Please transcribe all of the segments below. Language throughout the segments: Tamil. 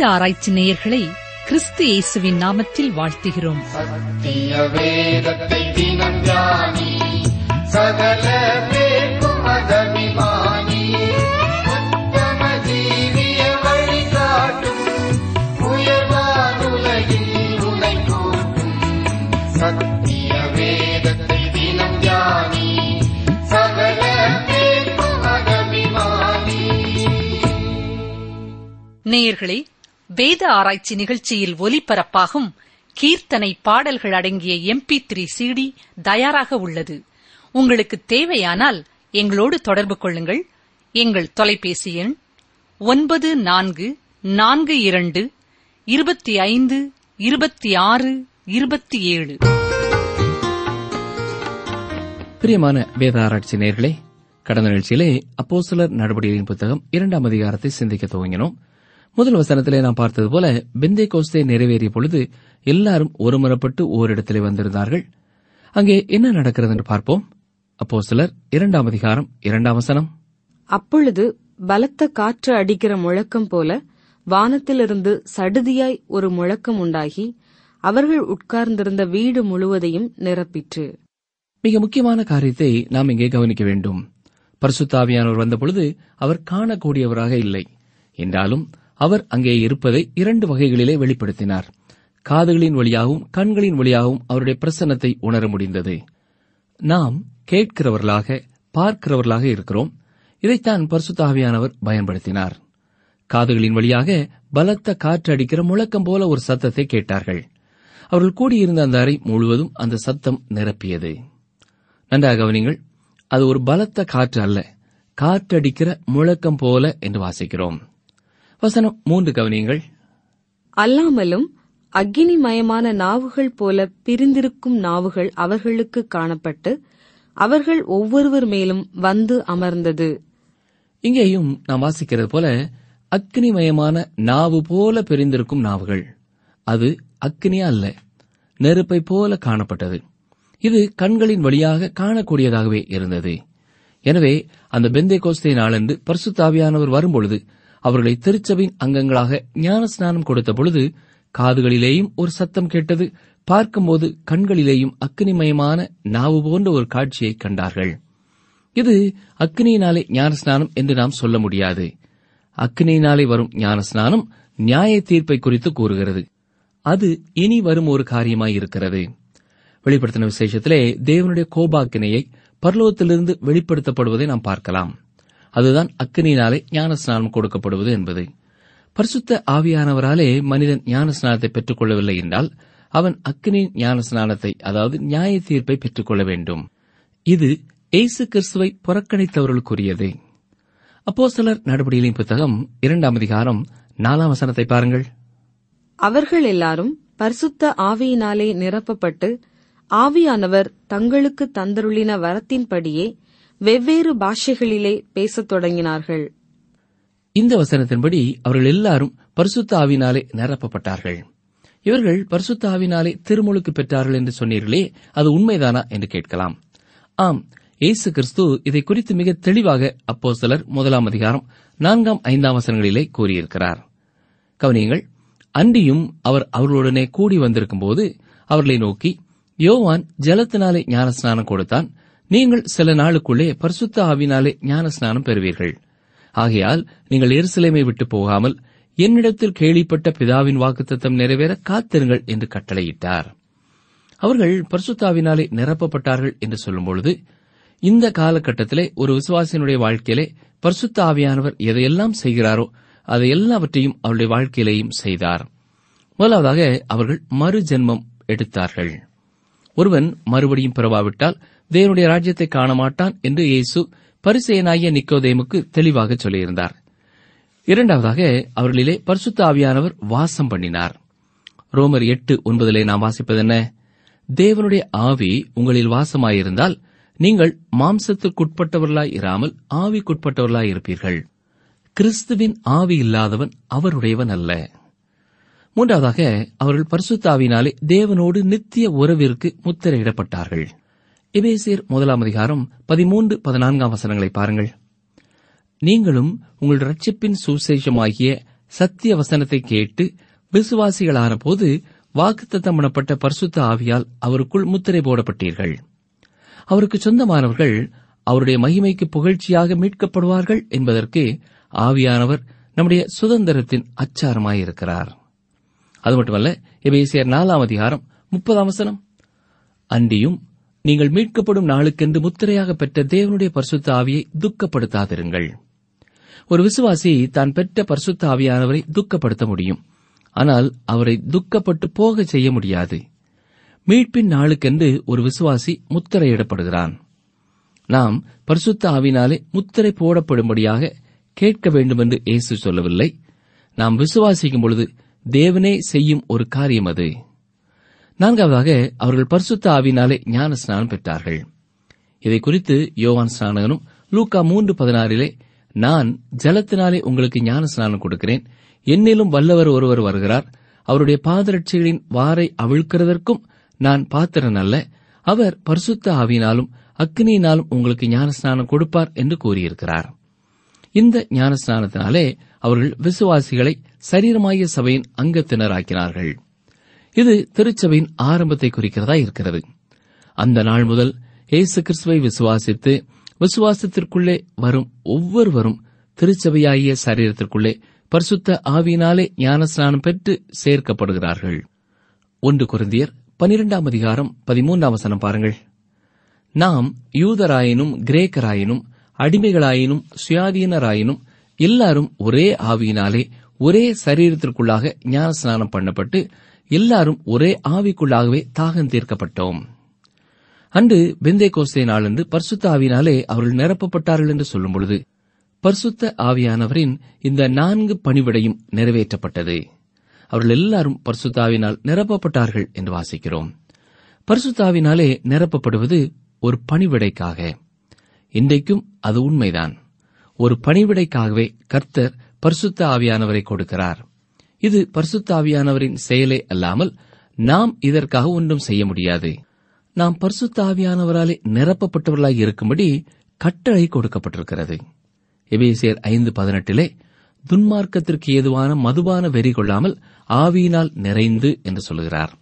வேத ஆராய்ச்சி நேயர்களை கிறிஸ்து இயேசுவின் நாமத்தில் வாழ்த்துகிறோம் சத்திய வேதத்தை தினம் தியானி சகல பேர்க்கும் அதபிமானி உத்தம ஜீவிய வழிகாட்டும் உயர்வானுலகில் உனை கூட்டும் சத்திய வேதத்தை தினம் தியானி சகல பேர்க்கும் அதபிமானி நேயர்களே வேத ஆராய்ச்சி நிகழ்ச்சியில் ஒலிபரப்பாகும் கீர்த்தனை பாடல்கள் அடங்கிய எம்பி த்ரீ சிடி தயாராக உள்ளது உங்களுக்கு தேவையானால் எங்களோடு தொடர்பு கொள்ளுங்கள் எங்கள் தொலைபேசி எண் ஒன்பது நான்கு நான்கு இரண்டு இருபத்தி ஐந்து இருபத்தி ஆறு இருபத்தி ஏழு பிரியமான வேத ஆராய்ச்சி நேர்களே கடந்த நிகழ்ச்சியிலே அப்போஸ்தலர் நடவடிக்கையின் புத்தகம் இரண்டாம் அதிகாரத்தை சிந்திக்க துவங்கினோம் முதல் வசனத்திலே நாம் பார்த்தது போல பெந்தே கோஸ்தே நிறைவேறிய பொழுது எல்லாரும் ஒருமுறப்பட்டு ஓரிடத்திலே வந்திருந்தார்கள் அங்கே என்ன நடக்கிறது என்று பார்ப்போம் அப்போஸ்தலர் இரண்டாம் அதிகாரம் இரண்டாம் வசனம் அப்பொழுது பலத்த காற்று அடிக்கிற முழக்கம் போல வானத்திலிருந்து சடுதியாய் ஒரு முழக்கம் உண்டாகி அவர்கள் உட்கார்ந்திருந்த வீடு முழுவதையும் நிரப்பிற்று மிக முக்கியமான காரியத்தை நாம் இங்கே கவனிக்க வேண்டும் பரிசுத்தாவியானவர் வந்தபொழுது அவர் காணக்கூடியவராக இல்லை என்றாலும் அவர் அங்கே இருப்பதை இரண்டு வகைகளிலே வெளிப்படுத்தினார் காதுகளின் வழியாகவும் கண்களின் வழியாகவும் அவருடைய பிரசன்னத்தை உணர முடிந்தது நாம் கேட்கிறவர்களாக பார்க்கிறவர்களாக இருக்கிறோம் இதைத்தான் பரிசுத்தாவியானவர் பயன்படுத்தினார் காதுகளின் வழியாக பலத்த காற்று அடிக்கிற முழக்கம் போல ஒரு சத்தத்தை கேட்டார்கள் அவர்கள் கூடியிருந்த அந்த அறை முழுவதும் அந்த சத்தம் நிரப்பியது நன்றாக கவனிங்கள் அது ஒரு பலத்த காற்று அல்ல காற்றடிக்கிற முழக்கம் போல என்று வாசிக்கிறோம் வசனம் மூன்று கவனியங்கள் அல்லாமலும் அக்கினிமயமான நாவுகள் போல பிரிந்திருக்கும் நாவுகள் அவர்களுக்கு காணப்பட்டு அவர்கள் ஒவ்வொருவர் மேலும் வந்து அமர்ந்தது இங்கேயும் நாம் வாசிக்கிறது போல அக்னிமயமான நாவு போல பிரிந்திருக்கும் நாவுகள் அது அக்னியா அல்ல நெருப்பை போல காணப்பட்டது இது கண்களின் வழியாக காணக்கூடியதாகவே இருந்தது எனவே அந்த பெந்தே கோஸ்தே நாளன்று பரிசுத்தாவியானவர் வரும்பொழுது அவர்களை திருச்சபையின் அங்கங்களாக ஞான ஸ்நானம் கொடுத்த பொழுது காதுகளிலேயும் ஒரு சத்தம் கேட்டது பார்க்கும்போது கண்களிலேயும் அக்னிமயமான நாவு போன்ற ஒரு காட்சியை கண்டார்கள் இது அக்னியினாலே ஞானஸ்நானம் என்று நாம் சொல்ல முடியாது அக்னியினாலே வரும் ஞானஸ்நானம் நியாய தீர்ப்பை குறித்து கூறுகிறது அது இனி வரும் ஒரு காரியமாய் இருக்கிறது வெளிப்படுத்தின விசேஷத்திலே தேவனுடைய கோபாக்கினையை பரலோகத்திலிருந்து வெளிப்படுத்தப்படுவதை நாம் பார்க்கலாம் அதுதான் அக்னியினாலே ஞானஸ்நானம் கொடுக்கப்படுவது என்பது பரிசுத்த ஆவியானவராலே மனிதன் ஞானஸ்நானத்தை பெற்றுக் கொள்ளவில்லை என்றால் அவன் அக்னி ஞானஸ்நானத்தை அதாவது நியாய தீர்ப்பை பெற்றுக் கொள்ள வேண்டும் இது இயேசு கிறிஸ்துவை புறக்கணித்தவர்களுக்குரியது அப்போஸ்தலர் நடவடிக்கையின் புத்தகம் இரண்டாம் அதிகாரம் நாலாம் வசனத்தை பாருங்கள் அவர்கள் எல்லாரும் பரிசுத்த ஆவியினாலே நிரப்பப்பட்டு ஆவியானவர் தங்களுக்கு தந்தருளின வரத்தின்படியே வெவ்வேறு பாஷைகளிலே பேசத் தொடங்கினார்கள் இந்த வசனத்தின்படி அவர்கள் எல்லாரும் பரிசுத்த ஆவினாலே நிரப்பப்பட்டார்கள் இவர்கள் பரிசுத்த ஆவினாலே திருமுழுக்கு பெற்றார்கள் என்று சொன்னீர்களே அது உண்மைதானா என்று கேட்கலாம் ஆம் இயேசு கிறிஸ்து இதை குறித்து மிக தெளிவாக அப்போஸ்தலர் முதலாம் அதிகாரம் நான்காம் ஐந்தாம் வசனங்களிலே கூறியிருக்கிறார் கவனியுங்கள் அன்றியும் அவர் அவர்களுடனே கூடி வந்திருக்கும்போது அவர்களை நோக்கி யோவான் ஜலத்தினாலே ஞானஸ்நானம் கொடுத்தான் நீங்கள் சில நாளுக்குள்ளே பரிசுத்த ஆவினாலே ஞானஸ்நானம் பெறுவீர்கள் ஆகையால் நீங்கள் எருசலேமை விட்டு போகாமல் என்னிடத்தில் கேள்விப்பட்ட பிதாவின் வாக்குத்தத்தம் நிறைவேற காத்திருங்கள் என்று கட்டளையிட்டார் அவர்கள் பரிசுத்தாவினாலே நிரப்பப்பட்டார்கள் என்று சொல்லும்பொழுது இந்த காலகட்டத்திலே ஒரு விசுவாசியினுடைய வாழ்க்கையிலே பரிசுத்த ஆவியானவர் எதையெல்லாம் செய்கிறாரோ அதை எல்லாவற்றையும் அவருடைய வாழ்க்கையிலேயும் செய்தார் முதலாவதாக அவர்கள் மறு ஜென்மம் எடுத்தார்கள் ஒருவன் மறுபடியும் பிறவாவிட்டால் தேவனுடைய ராஜ்யத்தை காண மாட்டான் என்று இயேசு பரிசெயனாகிய நிக்கோதேமுக்கு தெளிவாக சொல்லியிருந்தார் இரண்டாவதாக அவர்களிலே பரிசுத்த ஆவியானவர் வாசம் பண்ணினார் ரோமர் எட்டு ஒன்பதிலே நாம் வாசிப்பது என்ன தேவனுடைய ஆவி உங்களில் வாசமாயிருந்தால் நீங்கள் மாம்சத்துக்குட்பட்டவர்களாய் இராமல் ஆவிக்குட்பட்டவர்களாய் இருப்பீர்கள் கிறிஸ்துவின் ஆவி இல்லாதவன் அவருடையவன் அல்ல மூன்றாவதாக அவர்கள் பரிசுத்தாவினாலே தேவனோடு நித்திய உறவிற்கு முத்திரையிடப்பட்டார்கள் எபேசியர் முதலாம் அதிகாரம் பதிமூன்று பதினான்காம் வசனங்களை பாருங்கள் நீங்களும் உங்கள் ரட்சிப்பின் சுசேஷமாகிய சத்திய வசனத்தை கேட்டு விசுவாசிகளான போது வாக்குத்தத்தம் பண்ணப்பட்ட பரிசுத்த ஆவியால் அவருக்குள் முத்திரை போடப்பட்டீர்கள் அவருக்கு சொந்தமானவர்கள் அவருடைய மகிமைக்கு புகழ்ச்சியாக மீட்கப்படுவார்கள் என்பதற்கு ஆவியானவர் நம்முடைய சுதந்திரத்தின் அச்சாரமாயிருக்கிறார் அது மட்டுமல்ல எபேசியர் நாலாம் அதிகாரம் முப்பதாம் வசனம் அன்றியும் நீங்கள் மீட்கப்படும் நாளுக்கென்று முத்திரையாக பெற்ற தேவனுடைய பரிசுத்த ஆவியை துக்கப்படுத்தாதிருங்கள் ஒரு விசுவாசி தான் பெற்ற பரிசுத்த ஆவியானவரை துக்கப்படுத்த முடியும் ஆனால் அவரை துக்கப்பட்டு போக செய்ய முடியாது மீட்பின் நாளுக்கென்று ஒரு விசுவாசி முத்திரையிடப்படுகிறான் நாம் பரிசுத்த ஆவினாலே முத்திரை போடப்படும்படியாக கேட்க வேண்டுமென்று இயேசு சொல்லவில்லை நாம் விசுவாசிக்கும் பொழுது தேவனே செய்யும் ஒரு காரியம் அது நான்காவதாக அவர்கள் பரிசுத்த ஆவினாலே ஞான ஸ்நானம் பெற்றார்கள் இதை குறித்து யோவான் ஸ்நானகனும் லூக்கா மூன்று பதினாறிலே நான் ஜலத்தினாலே உங்களுக்கு ஞான ஸ்நானம் கொடுக்கிறேன் என்னிலும் வல்லவர் ஒருவர் வருகிறார் அவருடைய பாதரட்சிகளின் வாரை அவிழ்க்கிறதற்கும் நான் பாத்திரன் அல்ல அவர் பரிசுத்த ஆவியினாலும் அக்னியினாலும் உங்களுக்கு ஞானஸ்நானம் கொடுப்பார் என்று கூறியிருக்கிறார் இந்த ஞானஸ்நானத்தினாலே அவர்கள் விசுவாசிகளை சரீரமாகிய சபையின் அங்கத்தினராக்கினார்கள் இது திருச்சபையின் ஆரம்பத்தை குறிக்கிறதா இருக்கிறது அந்த நாள் முதல் இயேசு கிறிஸ்துவை விசுவாசித்து விசுவாசத்திற்குள்ளே வரும் ஒவ்வொருவரும் திருச்சபையாகிய சரீரத்திற்குள்ளே பரிசுத்த ஆவியினாலே ஞானஸ்நானம் பெற்று சேர்க்கப்படுகிறார்கள் ஒன்று குருந்தியர் பனிரெண்டாம் அதிகாரம் பதிமூன்றாம் வசனம் பாருங்கள் நாம் யூதராயினும் கிரேக்கராயினும் அடிமைகளாயினும் சுயாதீனராயினும் எல்லாரும் ஒரே ஆவியினாலே ஒரே சரீரத்திற்குள்ளாக ஞானஸ்நானம் பண்ணப்பட்டு எல்லாரும் ஒரே ஆவிக்குள்ளாகவே தாகம் தீர்க்கப்பட்டோம் அன்று பெந்தே கோஸ்தே நாளன்று பரிசுத்த ஆவியினாலே அவர்கள் நிரப்பப்பட்டார்கள் என்று சொல்லும் பொழுது பரிசுத்த ஆவியானவரின் இந்த நான்கு பணிவிடையும் நிறைவேற்றப்பட்டது அவர்கள் எல்லாரும் பரிசுத்தாவினால் நிரப்பப்பட்டார்கள் என்று வாசிக்கிறோம் பரிசுத்தாவினாலே நிரப்பப்படுவது ஒரு பணிவிடைக்காக இன்றைக்கும் அது உண்மைதான் ஒரு பணிவிடைக்காகவே கர்த்தர் பரிசுத்த ஆவியானவரை கொடுக்கிறார் இது பரிசுத்த ஆவியானவரின் செயலே அல்லாமல் நாம் இதற்காக ஒன்றும் செய்ய முடியாது நாம் பரிசுத்த ஆவியானவராலே நிரப்பப்பட்டவர்களாய் இருக்கும்படி கட்டளை கொடுக்கப்பட்டிருக்கிறது எபேசியர் ஐந்து பதினெட்டிலே துன்மார்க்கத்திற்கு ஏதுவான மதுபான வெறி கொள்ளாமல் ஆவியினால் நிறைந்து என்று சொல்லுகிறார்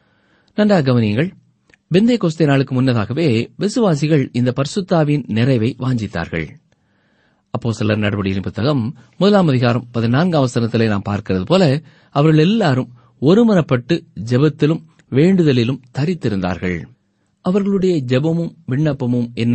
நன்றாக கவனியுங்கள் பெந்தே கோஸ்தே நாளுக்கு முன்னதாகவே விசுவாசிகள் இந்த பரிசுத்தாவின் நிறைவை வாஞ்சித்தார்கள் அப்போ சிலர் நடவடிக்கையின் புத்தகம் முதலாம் அதிகாரம் பதினான்காம் அவசரத்திலே நாம் பார்க்கிறது போல அவர்கள் எல்லாரும் ஒருமனப்பட்டு ஜெபத்திலும் வேண்டுதலிலும் தரித்திருந்தார்கள் அவர்களுடைய ஜெபமும் விண்ணப்பமும் என்ன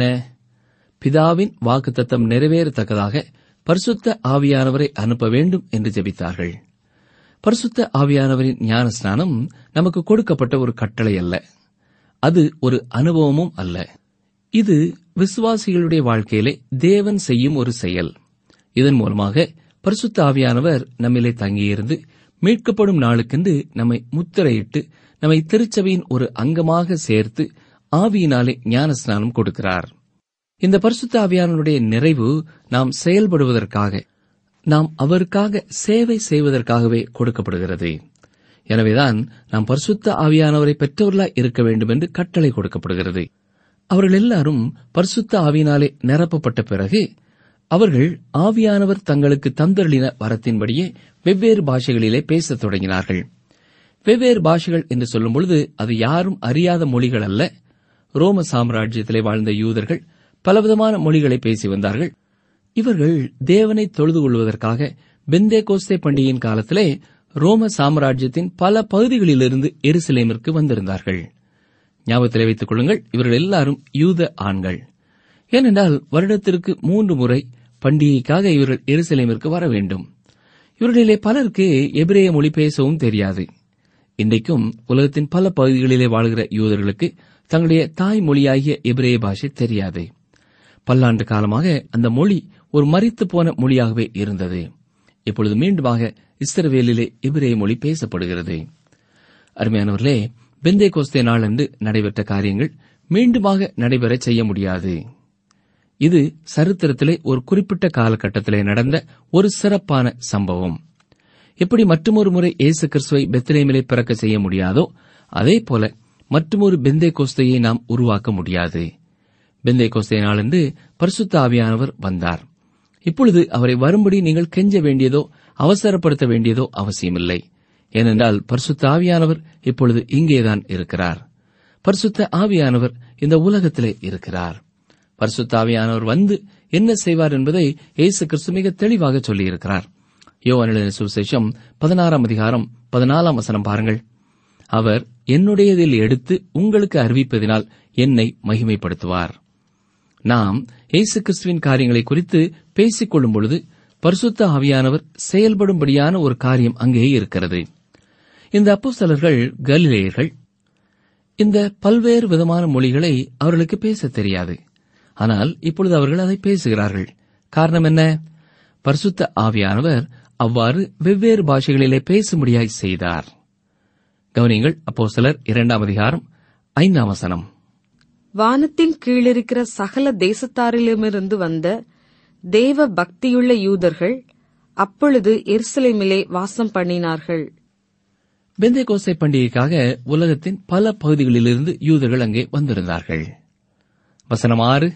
பிதாவின் வாக்குத்தத்தம் நிறைவேறத்தக்கதாக பரிசுத்த ஆவியானவரை அனுப்ப வேண்டும் என்று ஜெபித்தார்கள் பரிசுத்த ஆவியானவரின் ஞான ஸ்நானம் நமக்கு கொடுக்கப்பட்ட ஒரு கட்டளை அல்ல அது ஒரு அனுபவமும் அல்ல இது விசுவாசிகளுடைய வாழ்க்கையிலே தேவன் செய்யும் ஒரு செயல் இதன் மூலமாக பரிசுத்த ஆவியானவர் நம்மிலே தங்கியிருந்து மீட்கப்படும் நாளுக்கென்று நம்மை முத்திரையிட்டு நம்மை திருச்சபையின் ஒரு அங்கமாக சேர்த்து ஆவியினாலே ஞான ஸ்நானம் கொடுக்கிறார் இந்த பரிசுத்த ஆவியானவருடைய நிறைவு நாம் செயல்படுவதற்காக நாம் அவருக்காக சேவை செய்வதற்காகவே கொடுக்கப்படுகிறது எனவேதான் நாம் பரிசுத்த ஆவியானவரை பெற்றவர்களாய் இருக்க வேண்டும் என்று கட்டளை கொடுக்கப்படுகிறது அவர்கள் எல்லாரும் பரிசுத்த ஆவியினாலே நிரப்பப்பட்ட பிறகு அவர்கள் ஆவியானவர் தங்களுக்கு தந்தருளின வரத்தின்படியே வெவ்வேறு பாஷைகளிலே பேசத் தொடங்கினார்கள் வெவ்வேறு பாஷைகள் என்று சொல்லும் பொழுது அது யாரும் அறியாத மொழிகள் அல்ல ரோம சாம்ராஜ்யத்திலே வாழ்ந்த யூதர்கள் பலவிதமான மொழிகளை பேசி வந்தார்கள் இவர்கள் தேவனை தொழுது கொள்வதற்காக பெந்தே கோஸ்தே பண்டிகையின் காலத்திலே ரோம சாம்ராஜ்யத்தின் பல பகுதிகளிலிருந்து எருசலேமிற்கு வந்திருந்தார்கள் ஞாபகத்திலே வைத்துக் கொள்ளுங்கள் இவர்கள் எல்லாரும் யூத ஆண்கள் ஏனென்றால் வருடத்திற்கு மூன்று முறை பண்டிகைக்காக இவர்கள் எருசலேமிற்கு வர வேண்டும் இவர்களிலே பலருக்கு எபிரேய மொழி பேசவும் தெரியாது இன்றைக்கும் உலகத்தின் பல பகுதிகளிலே வாழ்கிற யூதர்களுக்கு தங்களுடைய தாய் மொழியாகிய எபிரேய பாஷை தெரியாது பல்லாண்டு காலமாக அந்த மொழி ஒரு மறித்து போன மொழியாகவே இருந்தது இப்பொழுது மீண்டுமாக இஸ்ரவேலிலே எபிரேய மொழி பேசப்படுகிறது அருமையானவர்களே பெந்தே கோஸ்தே நாளன்று நடைபெற்ற காரியங்கள் மீண்டுமாக நடைபெறச் செய்ய முடியாது இது சரித்திரத்திலே ஒரு குறிப்பிட்ட காலகட்டத்திலே நடந்த ஒரு சிறப்பான சம்பவம் எப்படி மற்றொரு முறை இயேசு கிறிஸ்துவை பெத்லேமிலே பிறக்க செய்ய முடியாதோ அதே போல மற்றொரு பெந்தே கோஸ்தையை நாம் உருவாக்க முடியாது பெந்தே கோஸ்தே நாளன்று பரிசுத்த ஆவியானவர் வந்தார் இப்பொழுது அவரை வரும்படி நீங்கள் கெஞ்ச வேண்டியதோ அவசரப்படுத்த வேண்டியதோ அவசியமில்லை ஏனென்றால் பரிசுத்த ஆவியானவர் இப்பொழுது இங்கேதான் இருக்கிறார் பரிசுத்த ஆவியானவர் இந்த உலகத்திலே இருக்கிறார் பரிசுத்த ஆவியானவர் வந்து என்ன செய்வார் என்பதை இயேசு கிறிஸ்து மிக தெளிவாக சொல்லியிருக்கிறார் யோவானிலின சுவிசேஷம் பதினாறாம் அதிகாரம் பதினாலாம் வசனம் பாருங்கள் அவர் என்னுடையதில் எடுத்து உங்களுக்கு அறிவிப்பதினால் என்னை மகிமைப்படுத்துவார் நாம் இயேசு கிறிஸ்துவின் காரியங்களை குறித்து பேசிக் கொள்ளும் பொழுது பரிசுத்த ஆவியானவர் செயல்படும்படியான ஒரு காரியம் அங்கே இருக்கிறது இந்த அப்போஸ்தலர்கள் கலிலேயர்கள் இந்த பல்வேறு விதமான மொழிகளை அவர்களுக்கு பேசத் தெரியாது ஆனால் இப்பொழுது அவர்கள் அதை பேசுகிறார்கள் காரணம் என்ன பரிசுத்த ஆவியானவர் அவ்வாறு வெவ்வேறு பாஷைகளிலே பேசும்படியாய் செய்தார் கவனியங்கள் அப்போஸ்தலர் இரண்டாம் அதிகாரம் ஐந்தாம் வசனம் வானத்தின் கீழிருக்கிற சகல தேசத்தாரிலுமிருந்து வந்த தேவ பக்தியுள்ள யூதர்கள் அப்பொழுது எருசலேமிலே வாசம் பண்ணினார்கள் பெந்தே கோசை பண்டிகைக்காக உலகத்தின் பல பகுதிகளிலிருந்து யூதர்கள் அங்கே வந்திருந்தார்கள் வசனம் ஆறு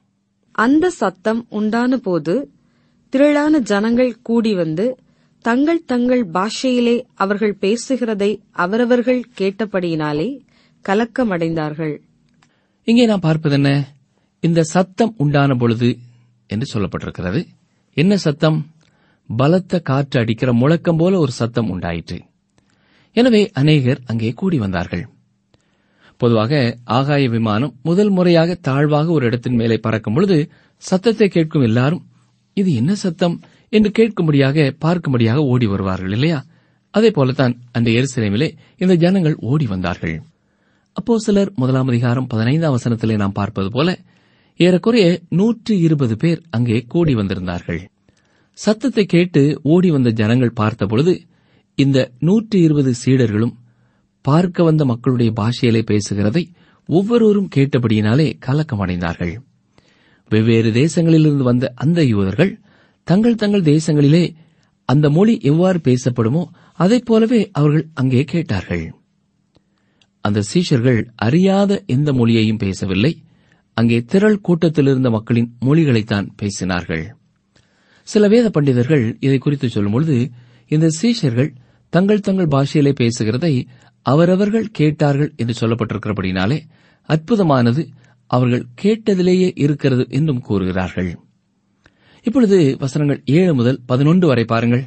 அந்த சத்தம் உண்டான போது திரளான ஜனங்கள் கூடி வந்து தங்கள் தங்கள் பாஷையிலே அவர்கள் பேசுகிறதை அவரவர்கள் கேட்டபடியினாலே கலக்கமடைந்தார்கள் இங்கே நாம் பார்ப்பது என்ன இந்த சத்தம் உண்டான பொழுது என்று சொல்லப்பட்டிருக்கிறது என்ன சத்தம் பலத்த காற்று அடிக்கிற முழக்கம் போல ஒரு சத்தம் உண்டாயிற்று எனவே அநேகர் அங்கே கூடி வந்தார்கள் பொதுவாக ஆகாய விமானம் முதல் முறையாக தாழ்வாக ஒரு இடத்தின் மேலே பறக்கும் பொழுது சத்தத்தை கேட்கும் எல்லாரும் இது என்ன சத்தம் என்று கேட்கும்படியாக பார்க்கும்படியாக ஓடி வருவார்கள் இல்லையா அதே போலத்தான் அந்த எருசலேமிலே இந்த ஜனங்கள் ஓடி வந்தார்கள் அப்போ சிலர் முதலாம் அதிகாரம் பதினைந்தாம் வசனத்திலே நாம் பார்ப்பது போல ஏறக்குறைய நூற்று இருபது பேர் அங்கே கூடி வந்திருந்தார்கள் சத்தத்தை கேட்டு ஓடி வந்த ஜனங்கள் பார்த்தபொழுது இந்த நூற்று இருபது சீடர்களும் பார்க்க வந்த மக்களுடைய பாஷையிலே பேசுகிறதை ஒவ்வொருவரும் கேட்டபடியினாலே கலக்கமடைந்தார்கள் வெவ்வேறு தேசங்களிலிருந்து வந்த அந்த யூதர்கள் தங்கள் தங்கள் தேசங்களிலே அந்த மொழி எவ்வாறு பேசப்படுமோ அதைப் போலவே அவர்கள் அங்கே கேட்டார்கள் அந்த சீஷர்கள் அறியாத எந்த மொழியையும் பேசவில்லை அங்கே திரள் கூட்டத்தில் இருந்த மக்களின் மொழிகளைத்தான் பேசினார்கள் சில வேத பண்டிதர்கள் இதை குறித்து சொல்லும்பொழுது இந்த சீஷர்கள் தங்கள் தங்கள் பாஷையிலே பேசுகிறதை அவரவர்கள் கேட்டார்கள் என்று சொல்லப்பட்டிருக்கிறபடினாலே அற்புதமானது அவர்கள் கேட்டதிலேயே இருக்கிறது என்றும் கூறுகிறார்கள் இப்பொழுது வசனங்கள் ஏழு முதல் பதினொன்று வரை பாருங்கள்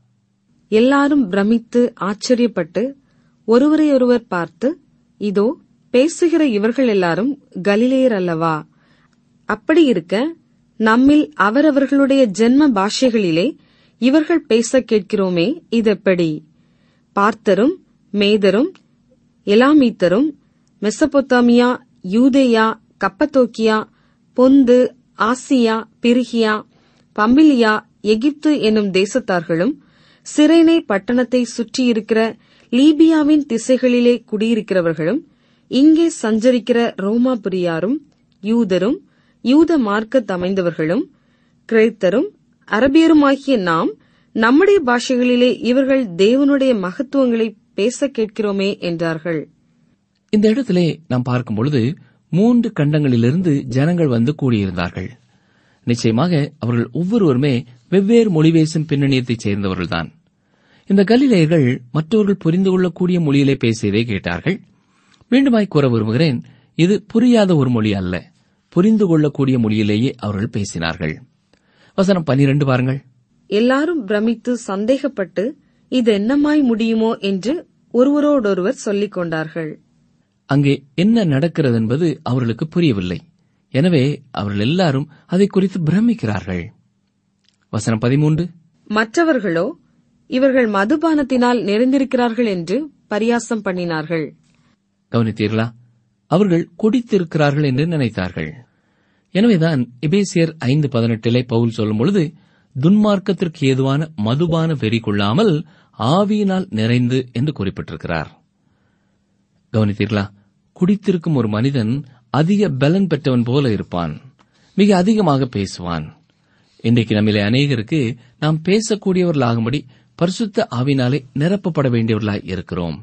எல்லாரும் பிரமித்து ஆச்சரியப்பட்டு ஒருவரையொருவர் பார்த்து இதோ பேசுகிற இவர்கள் எல்லாரும் கலிலேயர் அல்லவா அப்படி இருக்க நம்மில் அவரவர்களுடைய ஜென்ம பாஷைகளிலே இவர்கள் பேச கேட்கிறோமே இதெப்படி பார்த்தரும் மேதரும் எலாமீத்தரும் மெசபொத்தாமியா யூதேயா கப்பத்தோக்கியா பொந்து ஆசியா பிரிகியா பம்பிலியா எகிப்து என்னும் தேசத்தார்களும் சிறைனே பட்டணத்தை சுற்றியிருக்கிற லீபியாவின் திசைகளிலே குடியிருக்கிறவர்களும் இங்கே சஞ்சரிக்கிற ரோமாபுரியாரும் யூதரும் யூத மார்க்கத் அமைந்தவர்களும் கிரேத்தரும் அரபியருமாகிய நாம் நம்முடைய பாஷைகளிலே இவர்கள் தேவனுடைய மகத்துவங்களை பேச கேட்கிறோமே என்றார்கள் இந்த இடத்திலே நாம் பார்க்கும் பொழுது மூன்று கண்டங்களிலிருந்து ஜனங்கள் வந்து கூடியிருந்தார்கள் நிச்சயமாக அவர்கள் ஒவ்வொருவருமே வெவ்வேறு மொழி பேசும் பின்னணியத்தைச் சேர்ந்தவர்கள்தான் இந்த கலிலேயர்கள் மற்றவர்கள் புரிந்து கொள்ளக்கூடிய மொழியிலே பேசியதை கேட்டார்கள் மீண்டுமாய் கூற விரும்புகிறேன் இது புரியாத ஒரு மொழி அல்ல புரிந்து கொள்ளக்கூடிய மொழியிலேயே அவர்கள் பேசினார்கள் வசனம் பனிரெண்டு பாருங்கள் எல்லாரும் பிரமித்து சந்தேகப்பட்டு இது என்னமாய் முடியுமோ என்று ஒருவரோடொருவர் சொல்லிக் கொண்டார்கள் அங்கே என்ன நடக்கிறது என்பது அவர்களுக்கு புரியவில்லை எனவே அவர்கள் எல்லாரும் அதை குறித்து பிரமிக்கிறார்கள் வசனம் பதிமூன்று மற்றவர்களோ இவர்கள் மதுபானத்தினால் நிறைந்திருக்கிறார்கள் என்று பரியாசம் பண்ணினார்கள் கவனித்தீர்களா அவர்கள் குடித்திருக்கிறார்கள் என்று நினைத்தார்கள் எனவேதான் எபேசியர் ஐந்து பதினெட்டிலே பவுல் சொல்லும் பொழுது துன்மார்க்கத்திற்கு ஏதுவான மதுபான வெறி கொள்ளாமல் ஆவியினால் நிறைந்து என்று குறிப்பிட்டிருக்கிறார் கவனித்தீர்களா குடித்திருக்கும் ஒரு மனிதன் அதிக பலன் பெற்றவன் போல இருப்பான் மிக அதிகமாக பேசுவான் இன்றைக்கு நம்மிலே அநேகருக்கு நாம் பேசக்கூடியவர்களாகும்படி பரிசுத்த ஆவினாலே நிரப்பப்பட வேண்டியவர்களாய் இருக்கிறோம்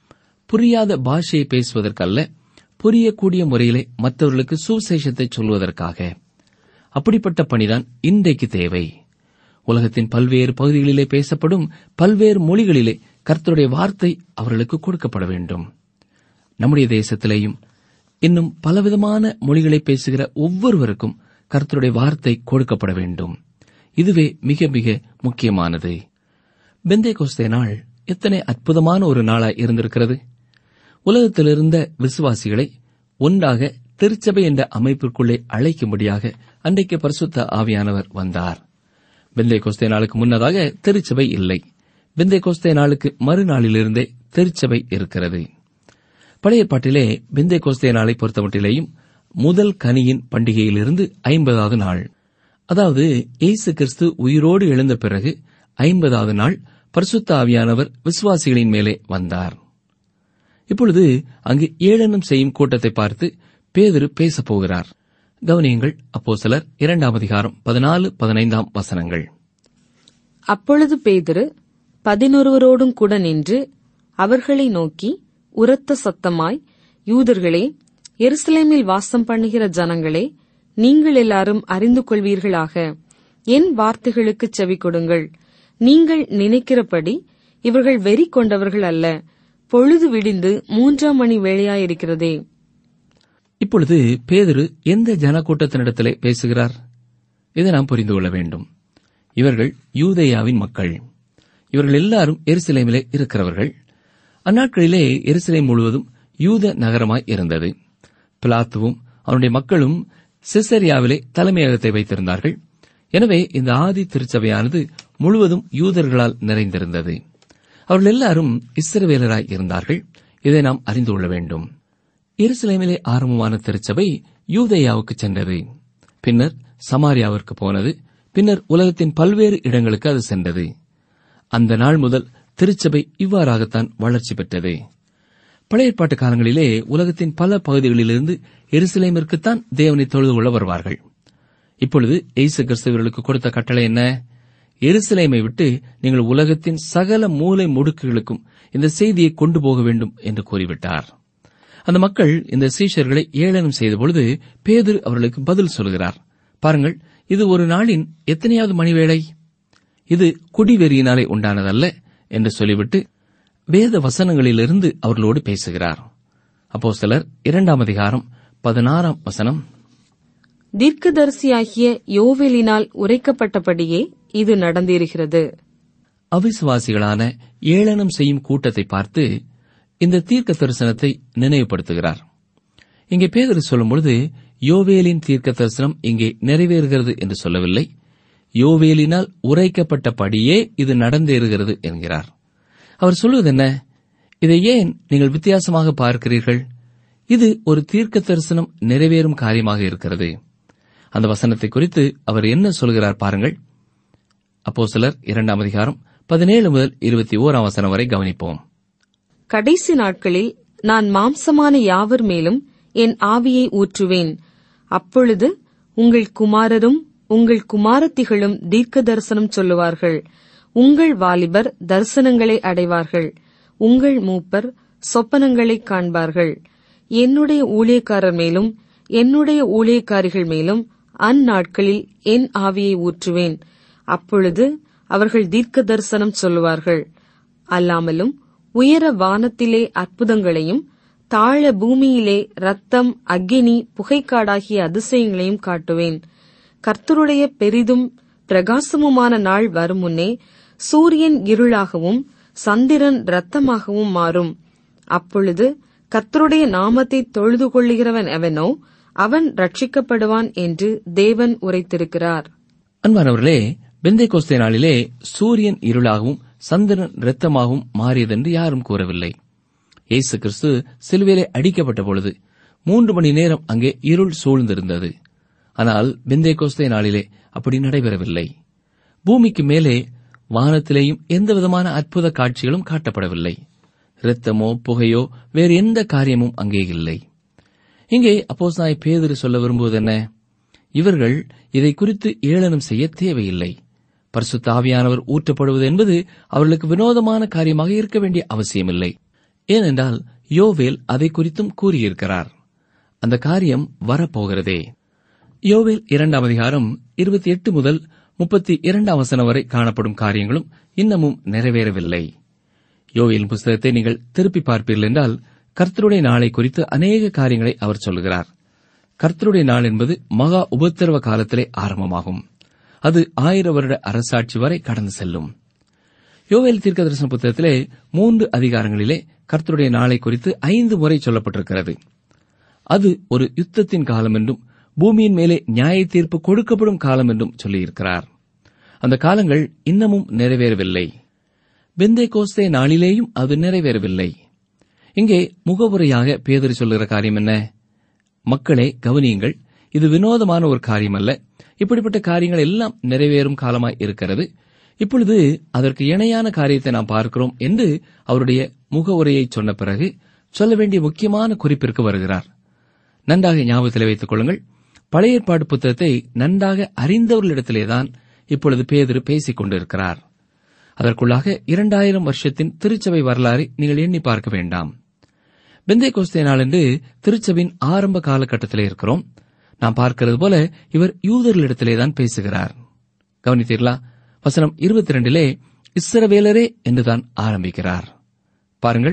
புரியாத பாஷையை பேசுவதற்கல்ல புரியக்கூடிய முறையிலே மற்றவர்களுக்கு சுவிசேஷத்தை சொல்வதற்காக அப்படிப்பட்ட பணிதான் இன்றைக்கு தேவை உலகத்தின் பல்வேறு பகுதிகளிலே பேசப்படும் பல்வேறு மொழிகளிலே கர்த்தருடைய வார்த்தை அவர்களுக்கு கொடுக்கப்பட வேண்டும் நம்முடைய தேசத்திலேயும் இன்னும் பலவிதமான மொழிகளை பேசுகிற ஒவ்வொருவருக்கும் கர்த்தருடைய வார்த்தை கொடுக்கப்பட வேண்டும் இதுவே மிக மிக முக்கியமானது பெந்தே கோஸ்தே நாள் எத்தனை அற்புதமான ஒரு நாளாய் இருந்திருக்கிறது உலகத்திலிருந்த விசுவாசிகளை ஒன்றாக திருச்சபை என்ற அமைப்பிற்குள்ளே அழைக்கும்படியாக அன்றைக்கு பரிசுத்த ஆவியானவர் வந்தார் பெந்தே கோஸ்தே நாளுக்கு முன்னதாக திருச்சபை இல்லை பெந்தே கோஸ்தே நாளுக்கு மறுநாளிலிருந்தே திருச்சபை இருக்கிறது பழைய பாட்டிலே பெந்தே கோஸ்தே நாளை பொறுத்தமட்டிலேயும் முதல் கனியின் பண்டிகையிலிருந்து ஐம்பதாவது நாள் அதாவது இயேசு கிறிஸ்து உயிரோடு எழுந்த பிறகு ஐம்பதாவது நாள் பரிசுத்த ஆவியானவர் விசுவாசிகளின் மேலே வந்தார் இப்பொழுது அங்கு ஏளனம் செய்யும் கூட்டத்தை பார்த்து பேதுரு பேசப் போகிறார் கவனியங்கள் அப்போ சிலர் இரண்டாம் அதிகாரம் பதினாலு பதினைந்தாம் வசனங்கள் அப்பொழுது பேதுரு பதினொருவரோடும் கூட நின்று அவர்களை நோக்கி உரத்த சத்தமாய் யூதர்களே எருசலேமில் வாசம் பண்ணுகிற ஜனங்களே நீங்கள் எல்லாரும் அறிந்து கொள்வீர்களாக என் வார்த்தைகளுக்கு செவி கொடுங்கள் நீங்கள் நினைக்கிறபடி இவர்கள் வெறி கொண்டவர்கள் அல்ல பொழுது விடிந்து மூன்றாம் மணி வேளையாயிருக்கிறதே இப்பொழுது பேதுரு எந்த ஜனக்கூட்டத்தினிடத்திலே பேசுகிறார் இதை நாம் புரிந்து கொள்ள வேண்டும் இவர்கள் யூதேயாவின் மக்கள் இவர்கள் எல்லாரும் எருசலேமிலே இருக்கிறவர்கள் அந்நாட்களிலே எருசலேம் முழுவதும் யூத நகரமாய் இருந்தது பிலாத்துவும் அவனுடைய மக்களும் சிசரியாவிலே தலைமையகத்தை வைத்திருந்தார்கள் எனவே இந்த ஆதி திருச்சபையானது முழுவதும் யூதர்களால் நிறைந்திருந்தது அவர்கள் எல்லாரும் இஸ்ரவேலராய் இருந்தார்கள் இதை நாம் அறிந்து கொள்ள வேண்டும் எருசலேமிலே ஆரம்பமான திருச்சபை யூதேயாவுக்கு சென்றது பின்னர் சமாரியாவிற்கு போனது பின்னர் உலகத்தின் பல்வேறு இடங்களுக்கு அது சென்றது அந்த நாள் முதல் திருச்சபை இவ்வாறாகத்தான் வளர்ச்சி பெற்றது பழைய ஏற்பாட்டு காலங்களிலே உலகத்தின் பல பகுதிகளிலிருந்து எருசலேமிற்குத்தான் தேவனை தொழுது கொள்ள வருவார்கள் இப்பொழுது எய்சு கிறிஸ்தவர்களுக்கு கொடுத்த கட்டளை என்ன எருசலேமை விட்டு நீங்கள் உலகத்தின் சகல மூலை முடுக்குகளுக்கும் இந்த செய்தியை கொண்டு போக வேண்டும் என்று கூறிவிட்டார் அந்த மக்கள் இந்த சீஷர்களை ஏளனம் செய்தபொழுது பேதுரு அவர்களுக்கு பதில் சொல்கிறார் பாருங்கள் இது ஒரு நாளின் எத்தனையாவது மணிவேளை இது குடிவெறியினாலே உண்டானதல்ல என்று சொல்லிவிட்டு வேத வசனங்களிலிருந்து அவர்களோடு பேசுகிறார் அப்போ சிலர் இரண்டாம் அதிகாரம் பதினாறாம் வசனம் தீர்க்கதரிசியாகிய யோவேலினால் உரைக்கப்பட்டபடியே இது நடந்திருக்கிறது அவிசுவாசிகளான ஏளனம் செய்யும் கூட்டத்தை பார்த்து இந்த தீர்க்க தரிசனத்தை நினைவுபடுத்துகிறார் இங்கே பேதர் சொல்லும்பொழுது யோவேலின் தீர்க்க தரிசனம் இங்கே நிறைவேறுகிறது என்று சொல்லவில்லை யோவேலினால் உரைக்கப்பட்டபடியே இது நடந்தேறுகிறது என்கிறார் அவர் சொல்வது என்ன இதை ஏன் நீங்கள் வித்தியாசமாக பார்க்கிறீர்கள் இது ஒரு தீர்க்க தரிசனம் நிறைவேறும் காரியமாக இருக்கிறது அந்த வசனத்தை குறித்து அவர் என்ன சொல்கிறார் பாருங்கள் அப்போ சிலர் இரண்டாம் அதிகாரம் பதினேழு முதல் இருபத்தி ஓராம் வசனம் வரை கவனிப்போம் கடைசி நாட்களில் நான் மாம்சமான யாவர் மேலும் என் ஆவியை ஊற்றுவேன் அப்பொழுது உங்கள் குமாரரும் உங்கள் குமாரத்திகளும் தீர்க்க தரிசனம் சொல்லுவார்கள் உங்கள் வாலிபர் தரிசனங்களை அடைவார்கள் உங்கள் மூப்பர் சொப்பனங்களை காண்பார்கள் என்னுடைய ஊழியக்காரர் மேலும் என்னுடைய ஊழியக்காரிகள் மேலும் அந்நாட்களில் என் ஆவியை ஊற்றுவேன் அப்பொழுது அவர்கள் தீர்க்க தரிசனம் சொல்லுவார்கள் அல்லாமலும் உயர வானத்திலே அற்புதங்களையும் தாழ பூமியிலே ரத்தம் அக்கினி புகைக்காடாகிய அதிசயங்களையும் காட்டுவேன் கர்த்தருடைய பெரிதும் பிரகாசமுமான நாள் வரும் முன்னே சூரியன் இருளாகவும் சந்திரன் இரத்தமாகவும் மாறும் அப்பொழுது கர்த்தருடைய நாமத்தை தொழுது கொள்ளுகிறவன் எவனோ அவன் ரட்சிக்கப்படுவான் என்று தேவன் உரைத்திருக்கிறார் அன்பானவர்களே பெந்தை கோஸ்தே நாளிலே சூரியன் இருளாகவும் சந்திரன் இரத்தமாகவும் மாறியதென்று யாரும் கூறவில்லை இயேசு கிறிஸ்து சிலுவையிலே அடிக்கப்பட்ட பொழுது மூன்று மணி நேரம் அங்கே இருள் சூழ்ந்திருந்தது ஆனால் பெந்தை கோஸ்தே நாளிலே அப்படி நடைபெறவில்லை பூமிக்கு மேலே வானத்திலேயும் எந்தவிதமான அற்புத காட்சிகளும் காட்டப்படவில்லை இரத்தமோ புகையோ வேறு எந்த காரியமும் அங்கே இல்லை இங்கே அப்போஸ்தாய் பேதுரு சொல்ல விரும்புவது என்ன இவர்கள் இதை குறித்து ஏளனம் செய்ய தேவையில்லை பரிசுத்த ஆவியானவர் ஊற்றப்படுவது என்பது அவர்களுக்கு வினோதமான காரியமாக இருக்க வேண்டிய அவசியமில்லை ஏனென்றால் யோவேல் அதை குறித்தும் கூறியிருக்கிறார் அந்த காரியம் வரப்போகிறதே யோவேல் இரண்டாம் அதிகாரம் இருபத்தி எட்டு முதல் முப்பத்தி இரண்டாம் வசனம் வரை காணப்படும் காரியங்களும் இன்னமும் நிறைவேறவில்லை யோவேல் புஸ்தகத்தை நீங்கள் திருப்பி பார்ப்பீர்கள் என்றால் கர்த்தருடைய நாளை குறித்து அநேக காரியங்களை அவர் சொல்லுகிறார் கர்த்தருடைய நாள் என்பது மகா உபத்திரவ காலத்திலே ஆரம்பமாகும் அது ஆயிர வருட அரசாட்சி வரை கடந்து செல்லும் யோவேல் தீர்க்கதரிசன புத்தகத்திலே மூன்று அதிகாரங்களிலே கர்த்தருடைய நாளை குறித்து ஐந்து முறை சொல்லப்பட்டிருக்கிறது அது ஒரு யுத்தத்தின் காலம் என்றும் பூமியின் மேலே நியாய தீர்ப்பு கொடுக்கப்படும் காலம் என்றும் சொல்லியிருக்கிறார் அந்த காலங்கள் இன்னமும் நிறைவேறவில்லை பெந்தே கோஸ்தே நாளிலேயும் அது நிறைவேறவில்லை இங்கே முகவுரையாக பேதறி சொல்லுகிற காரியம் என்ன மக்களே கவனியுங்கள் இது வினோதமான ஒரு காரியம் அல்ல இப்படிப்பட்ட காரியங்கள் எல்லாம் நிறைவேறும் காலமாய் இருக்கிறது இப்பொழுது அதற்கு இணையான காரியத்தை நாம் பார்க்கிறோம் என்று அவருடைய முகவுரையை சொன்ன பிறகு சொல்ல வேண்டிய முக்கியமான குறிப்பிற்கு வருகிறார் நன்றாக ஞாபகத்தில் வைத்துக் கொள்ளுங்கள் பழைய ஏற்பாடு புத்தகத்தை நன்றாக அறிந்தவர்களிடத்திலேதான் இப்பொழுது பேதிரு பேசிக் கொண்டிருக்கிறார் அதற்குள்ளாக இரண்டாயிரம் வருஷத்தின் திருச்சபை வரலாறை நீங்கள் எண்ணி பார்க்க வேண்டாம் பெந்தை கோஸ்தே நாளன்று திருச்சபையின் ஆரம்ப காலகட்டத்திலே இருக்கிறோம் நாம் பார்க்கிறது போல இவர் யூதர்களிடத்திலேதான் பேசுகிறார் கவனித்தீர்களா வசனம் இருபத்தி ரெண்டிலே இஸ்ரவேலரே என்றுதான் ஆரம்பிக்கிறார் பாருங்கள்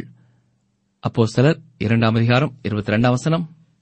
அப்போ சிலர் இரண்டாம் அதிகாரம் இருபத்தி ரெண்டாம் வசனம்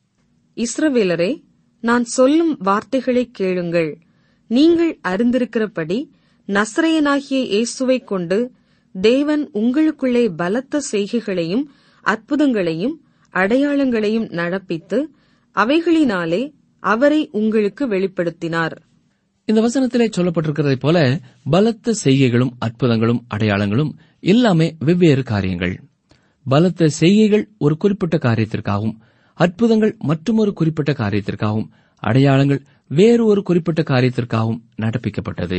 இஸ்ரவேலரே நான் சொல்லும் வார்த்தைகளைக் கேளுங்கள் நீங்கள் அறிந்திருக்கிறபடி நசரேயனாகிய இயேசுவைக் கொண்டு தேவன் உங்களுக்குள்ளே பலத்த செய்கைகளையும் அற்புதங்களையும் அடையாளங்களையும் நடப்பித்து அவைகளினாலே அவரை உங்களுக்கு வெளிப்படுத்தினார் இந்த வசனத்திலே சொல்லப்பட்டிருக்கிறதைப் போல பலத்த செய்கைகளும் அற்புதங்களும் அடையாளங்களும் எல்லாமே வெவ்வேறு காரியங்கள் பலத்த செய்கைகள் ஒரு குறிப்பிட்ட காரியத்திற்காகவும் அற்புதங்கள் மற்றொரு குறிப்பிட்ட காரியத்திற்காகவும் அடையாளங்கள் வேறு ஒரு குறிப்பிட்ட காரியத்திற்காகவும் நடப்பிக்கப்பட்டது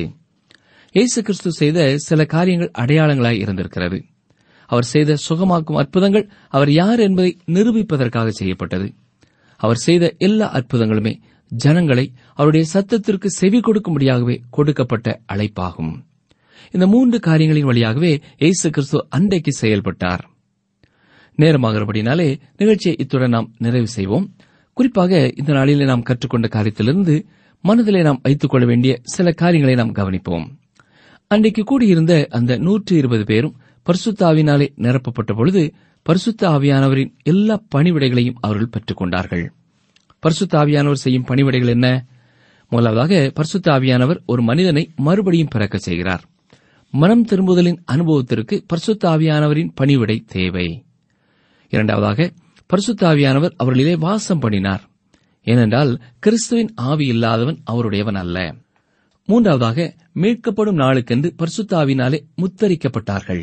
இயேசு கிறிஸ்து செய்த சில காரியங்கள் அடையாளங்களாய் இருந்திருக்கிறது அவர் செய்த சுகமாக்கும் அற்புதங்கள் அவர் யார் என்பதை நிரூபிப்பதற்காக செய்யப்பட்டது அவர் செய்த எல்லா அற்புதங்களுமே ஜனங்களை அவருடைய சத்தத்திற்கு செவி கொடுக்கும்படியாகவே கொடுக்கப்பட்ட அழைப்பாகும் இந்த மூன்று காரியங்களின் வழியாகவே இயேசு கிறிஸ்து அன்றைக்கு செயல்பட்டார் நேரமாகிறபடினாலே நிகழ்ச்சியை இத்துடன் நாம் நிறைவு செய்வோம் குறிப்பாக இந்த நாளிலே நாம் கற்றுக்கொண்ட காரியத்திலிருந்து மனதிலே நாம் வைத்துக் கொள்ள வேண்டிய சில காரியங்களை நாம் கவனிப்போம் அன்றைக்கு கூடியிருந்த அந்த நூற்று இருபது பேரும் பரிசுத்தாவினாலே நிரப்பப்பட்ட பொழுது பரிசுத்த ஆவியானவரின் எல்லா பணிவிடைகளையும் அவர்கள் பெற்றுக் கொண்டார்கள் பரிசுத்த ஆவியானவர் செய்யும் பணிவிடைகள் என்ன முதலாவதாக பரிசுத்த ஆவியானவர் ஒரு மனிதனை மறுபடியும் பிறக்க செய்கிறார் மனம் திரும்புதலின் அனுபவத்திற்கு பரிசுத்த ஆவியானவரின் பணிவிடை தேவை இரண்டாவதாக பரிசுத்த ஆவியானவர் அவர்களிலே வாசம் பண்ணினார் ஏனென்றால் கிறிஸ்துவின் ஆவி இல்லாதவன் அவருடையவன் அல்ல மூன்றாவதாக மீட்கப்படும் நாளுக்கென்று பரிசுத்த ஆவினாலே முத்தரிக்கப்பட்டார்கள்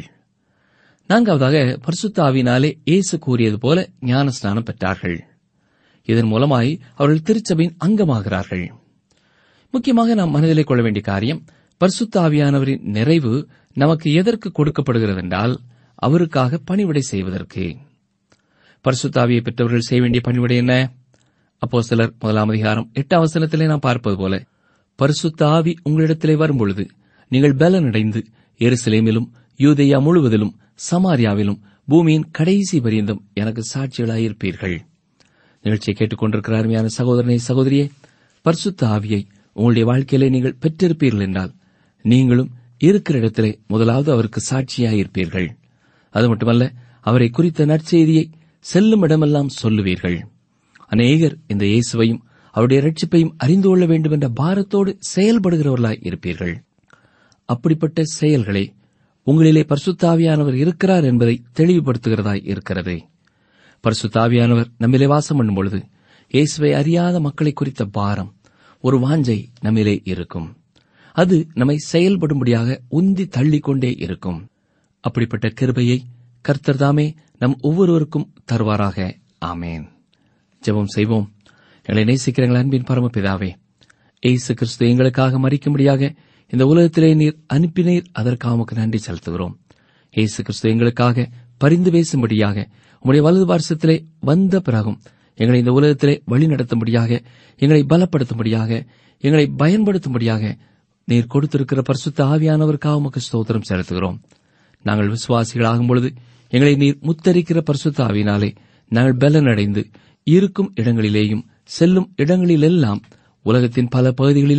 நான்காவதாக பரிசுத்த ஆவினாலே இயேசு கூறியது போல ஞானஸ்நானம் பெற்றார்கள் இதன் மூலமாய் அவர்கள் திருச்சபையின் அங்கமாகிறார்கள் முக்கியமாக நாம் மனதிலே கொள்ள வேண்டிய காரியம் பரிசுத்த ஆவியானவரின் நிறைவு நமக்கு எதற்கு கொடுக்கப்படுகிறது என்றால் அவருக்காக பணிவிடை செய்வதற்கு பரிசுத்தாவியை பெற்றவர்கள் செய்ய வேண்டிய பணிவிடை என்ன அப்போ சிலர் முதலாம் அதிகாரம் எட்டாம் வசனத்திலே நாம் பார்ப்பது போல பரிசுத்த ஆவி உங்களிடத்திலே வரும்பொழுது நீங்கள் பலனடைந்து எருசலேமிலும் யூதேயா முழுவதிலும் சமாரியாவிலும் பூமியின் கடைசி பரியந்தம் எனக்கு சாட்சிகளாயிருப்பீர்கள் நிகழ்ச்சியை கேட்டுக்கொண்டிருக்கிற அருமையான சகோதரனை சகோதரியே பரிசுத்த ஆவியை உங்களுடைய வாழ்க்கையிலே நீங்கள் பெற்றிருப்பீர்கள் என்றால் நீங்களும் இருக்கிற இடத்திலே முதலாவது அவருக்கு சாட்சியாயிருப்பீர்கள் அது மட்டுமல்ல அவரை குறித்த நற்செய்தியை செல்லும் இடமெல்லாம் சொல்லுவீர்கள் அநேகர் இந்த இயேசுவையும் அவருடைய ரட்சிப்பையும் அறிந்து கொள்ள வேண்டும் என்ற பாரத்தோடு செயல்படுகிறவர்களாய் இருப்பீர்கள் அப்படிப்பட்ட செயல்களை உங்களிலே பரிசுத்தாவியானவர் இருக்கிறார் என்பதை தெளிவுபடுத்துகிறதாய் இருக்கிறது பரிசுத்தாவியானவர் நம்மிலே வாசம் பண்ணும் பொழுது இயேசுவை அறியாத மக்களை குறித்த பாரம் ஒரு வாஞ்சை நம்மிலே இருக்கும் அது நம்மை செயல்படும்படியாக உந்தி தள்ளிக்கொண்டே இருக்கும் அப்படிப்பட்ட கிருபையை கர்த்தர் தாமே நம் ஒவ்வொருவருக்கும் தருவாராக ஆமேன் ஜெபம் செய்வோம் எங்களை நேசிக்கிறங்கள் அன்பின் பரமபிதாவே இயேசு கிறிஸ்து எங்களுக்காக மறிக்கும்படியாக இந்த உலகத்திலே நீர் அனுப்பினீர் அதற்காக உமக்கு நன்றி செலுத்துகிறோம் இயேசு கிறிஸ்து எங்களுக்காக பரிந்து பேசும்படியாக உம்முடைய வலது பார்சத்திலே வந்த பிறகும் எங்களை இந்த உலகத்திலே வழி நடத்தும்படியாக எங்களை பலப்படுத்தும்படியாக எங்களை பயன்படுத்தும்படியாக நீர் கொடுத்திருக்கிற பரிசுத்த ஆவியானவருக்காக உமக்கு ஸ்தோத்திரம் செலுத்துகிறோம் நாங்கள் விசுவாசிகளாகும் பொழுது எங்களை நீர் முத்தரிக்கிற பரிசுத்த ஆவியினாலே நாங்கள் பலனடைந்து இருக்கும் இடங்களிலேயும் செல்லும் இடங்களிலெல்லாம் உலகத்தின் பல பகுதிகளிலே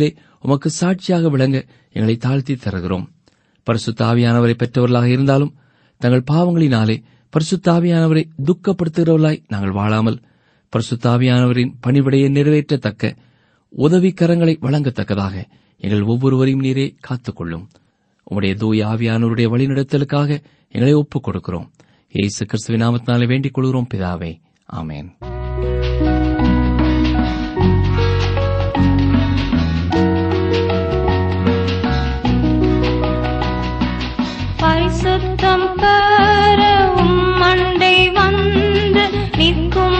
உமக்கு சாட்சியாக விளங்க எங்களை தாழ்த்தி தருகிறோம் பரிசுத்த ஆவியானவரை பெற்றவர்களாக இருந்தாலும் தங்கள் பாவங்களினாலே பரிசுத்த ஆவியானவரை துக்கப்படுத்துகிறவர்களாய் நாங்கள் வாழாமல் பரிசுத்த ஆவியானவரின் பணிவிடையை நிறைவேற்றத்தக்க உதவிக்கரங்களை வழங்கத்தக்கதாக எங்கள் ஒவ்வொருவரையும் நீரே காத்துக்கொள்ளும் உம்முடைய தூய ஆவியானவருடைய வழிநடத்தலுக்காக எங்களை ஒப்புக் கொடுக்கிறோம் இயேசு கிறிஸ்துவின் நாமத்தினாலே வேண்டிக் கொள்கிறோம் பிதாவே ஆமென் பரிசுத்தம் பெற உம்மண்டை வந்து நிற்கும்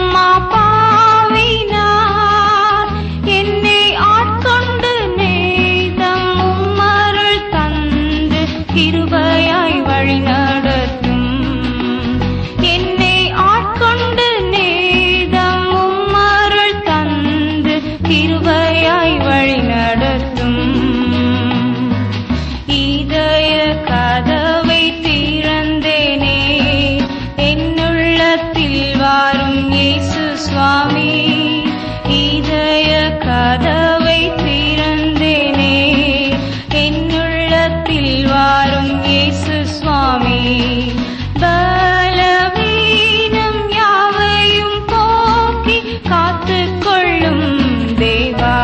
மாபாவினார் என்னை ஆட்கொண்டு நேதம் உம்மருள் தந்து கிருபையாய் வழி நடத்தும் என்னை ஆட்கொண்டு நேதம் உம்மருள் தந்து கிருபையாய் வழி நடத்தும் இதய கதவை திறந்தேனே என்னுள்ளத்தில் வாரும் இயேசு சுவாமி இதய கதவை திறந்தேனே என்னுள்ளத்தில் வாரும் இயேசு சுவாமி பலவீனம் யாவையும் போக்கி காத்துக்கொள்ளும் தேவா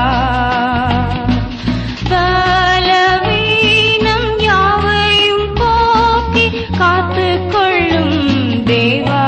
பலவீனம் யாவையும் போக்கி காத்துக்கொள்ளும் தேவா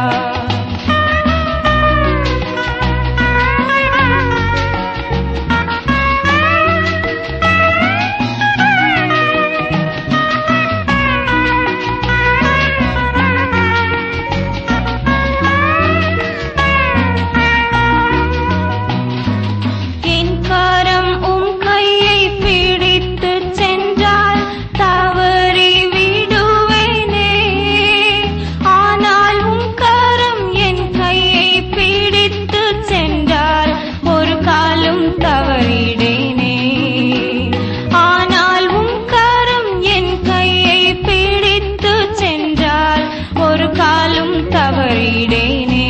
என் கரம் உம் கையை பிடித்து சென்றால் தவறி விடுவேனே ஆனால் உம் கரம் என் கையை பிடித்து சென்றால் ஒரு காலும் தவறிடேனே ஆனால் உம் கரம் என் கையை பிடித்து சென்றால் ஒரு காலும் தவறிடேனே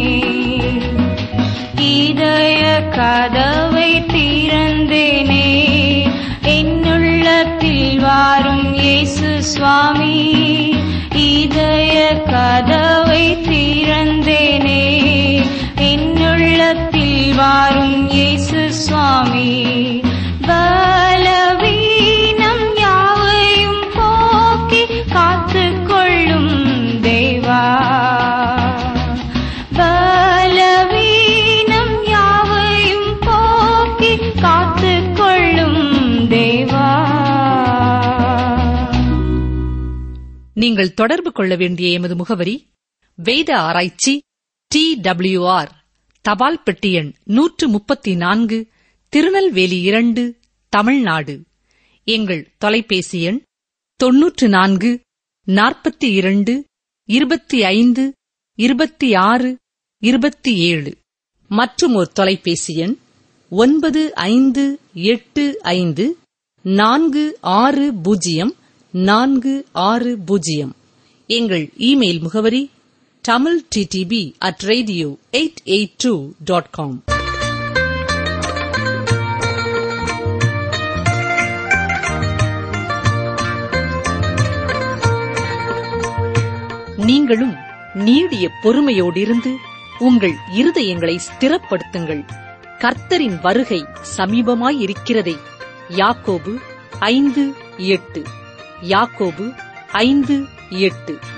இதய கதவை திறந்தேனே என்னுள்ளத்தில் வாரும் இயேசு சுவாமி இதய கதவை திறந்தேனே என்னுள்ளத்தில் வாரும் இயேசு சுவாமி பலவீனம் யாவையும் போக்கி காத்துக்கொள்ளும் தேவா பலவீனம் யாவையும் போக்கி காத்துக்கொள்ளும் தேவா நீங்கள் தொடர்பு கொள்ள வேண்டிய எமது முகவரி வேத ஆராய்ச்சி டி டபிள்யூஆர் தபால் பெட்டி எண் நூற்று முப்பத்தி நான்கு திருநெல்வேலி இரண்டு தமிழ்நாடு எங்கள் தொலைபேசி எண் தொன்னூற்று நான்கு நாற்பத்தி இரண்டு இருபத்தி ஐந்து இருபத்தி ஆறு இருபத்தி ஏழு மற்றும் ஒரு தொலைபேசி எண் ஒன்பது ஐந்து எட்டு ஐந்து நான்கு ஆறு பூஜ்ஜியம் நான்கு ஆறு பூஜ்ஜியம் எங்கள் இமெயில் முகவரி Tamil DTP at radio eight eight two dot com நீங்களும் நீடிய பொறுமையோடிருந்து உங்கள் இருதயங்களை ஸ்திரப்படுத்துங்கள் கர்த்தரின் வருகை சமீபமாயிருக்கிறதே யாக்கோபு ஐந்து எட்டு யாக்கோபு ஐந்து எட்டு